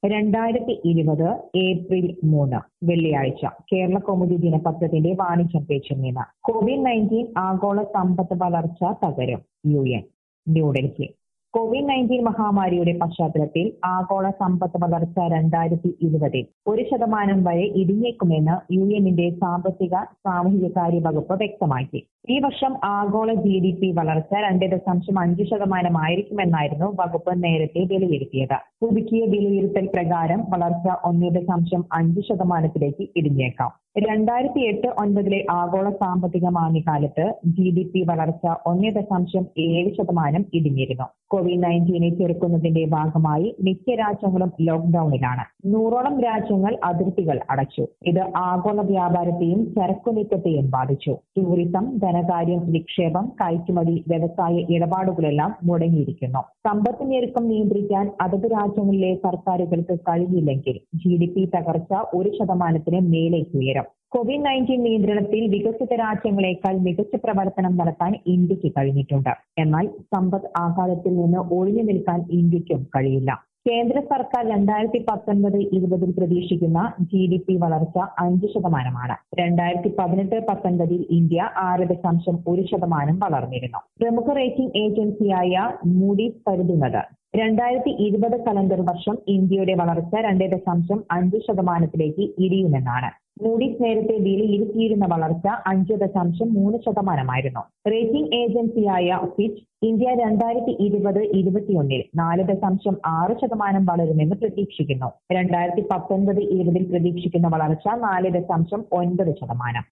രണ്ടായിരത്തി ഇരുപത് ഏപ്രിൽ മൂന്ന് വെള്ളിയാഴ്ച കേരള കൗമുദി ദിനപത്രത്തിന്റെ വാണിജ്യം പേജിൽ നിന്ന് കോവിഡ് നയൻറ്റീൻ ആഗോള സമ്പദ് വളർച്ച തകരും U N New Delhi covid nineteen മഹാമാരിയുടെ പശ്ചാത്തലത്തിൽ ആഗോള സമ്പദ് വളർച്ച രണ്ടായിരത്തി ഇരുപതിൽ ഒരു ശതമാനം വരെ ഇടിഞ്ഞേക്കുമെന്ന് യു എന്നിന്റെ സാമ്പത്തിക സാമൂഹികകാര്യ വകുപ്പ് വ്യക്തമാക്കി ഈ വർഷം ആഗോള ജി ഡി പി വളർച്ച രണ്ട് ദശാംശം അഞ്ച് ശതമാനമായിരിക്കുമെന്നായിരുന്നു വകുപ്പ് നേരത്തെ വിലയിരുത്തിയത് പുതുക്കിയ വിലയിരുത്തൽ പ്രകാരം വളർച്ച ഒന്ന് ദശാംശം അഞ്ച് ശതമാനത്തിലേക്ക് ഇടിഞ്ഞേക്കാം രണ്ടായിരത്തി എട്ട് ഒൻപതിലെ ആഗോള സാമ്പത്തിക മാന്ദ്യകാലത്ത് ജി ഡി പി വളർച്ച ഒന്ന് ദശാംശം ഏഴ് ശതമാനം ഇടിഞ്ഞിരുന്നു കോവിഡ് നയൻറ്റീനെ ചെറുക്കുന്നതിന്റെ ഭാഗമായി മിക്ക രാജ്യങ്ങളും ലോക്ക്ഡൌണിലാണ് നൂറോളം രാജ്യങ്ങൾ അതിർത്തികൾ അടച്ചു ഇത് ആഗോള വ്യാപാരത്തെയും ചരക്കുനീക്കത്തെയും ബാധിച്ചു ടൂറിസം ധനകാര്യം നിക്ഷേപം കയറ്റുമതി വ്യവസായ ഇടപാടുകളെല്ലാം മുടങ്ങിയിരിക്കുന്നു സമ്പത്ത് ഞെരുക്കം നിയന്ത്രിക്കാൻ അതത് രാജ്യങ്ങളിലെ സർക്കാരുകൾക്ക് കഴിയില്ലെങ്കിൽ ജി ഡി പി തകർച്ച ഒരു ശതമാനത്തിന് മേലേക്ക് ഉയരും കോവിഡ് നയൻറ്റീൻ നിയന്ത്രണത്തിൽ വികസിത രാജ്യങ്ങളെക്കാൾ മികച്ച പ്രവർത്തനം നടത്താൻ ഇന്ത്യക്ക് കഴിഞ്ഞിട്ടുണ്ട് എന്നാൽ സമ്പദ് ആഘാതത്തിൽ നിന്ന് ഒഴിഞ്ഞു നിൽക്കാൻ ഇന്ത്യക്കും കഴിയില്ല കേന്ദ്ര സർക്കാർ രണ്ടായിരത്തി പത്തൊൻപത് ഇരുപതിൽ പ്രതീക്ഷിക്കുന്ന ജി ഡി പി വളർച്ച അഞ്ച് ശതമാനമാണ് രണ്ടായിരത്തി പതിനെട്ട് പത്തൊൻപതിൽ ഇന്ത്യ ആറ് ദശാംശം ഒരു ശതമാനം വളർന്നിരുന്നു പ്രമുഖ റേറ്റിംഗ് ഏജൻസിയായ മൂഡീസ് കരുതുന്നത് രണ്ടായിരത്തി ഇരുപത് കലണ്ടർ വർഷം ഇന്ത്യയുടെ വളർച്ച രണ്ട് ദശാംശം അഞ്ച് ശതമാനത്തിലേക്ക് ഇടിയുമെന്നാണ് മൂഡീസ് നേരത്തെ വിലയിരുത്തിയിരുന്ന വളർച്ച അഞ്ച് ദശാംശം മൂന്ന് ശതമാനമായിരുന്നു റേറ്റിംഗ് ഏജൻസിയായ ഫിച്ച് ഇന്ത്യ രണ്ടായിരത്തി ഇരുപത് ഇരുപത്തിയൊന്നിൽ നാല് ദശാംശം ആറ് ശതമാനം വളരുമെന്ന് പ്രതീക്ഷിക്കുന്നു രണ്ടായിരത്തി പത്തൊൻപത് ഇരുപതിൽ പ്രതീക്ഷിക്കുന്ന വളർച്ച നാല് ദശാംശം ഒൻപത് ശതമാനം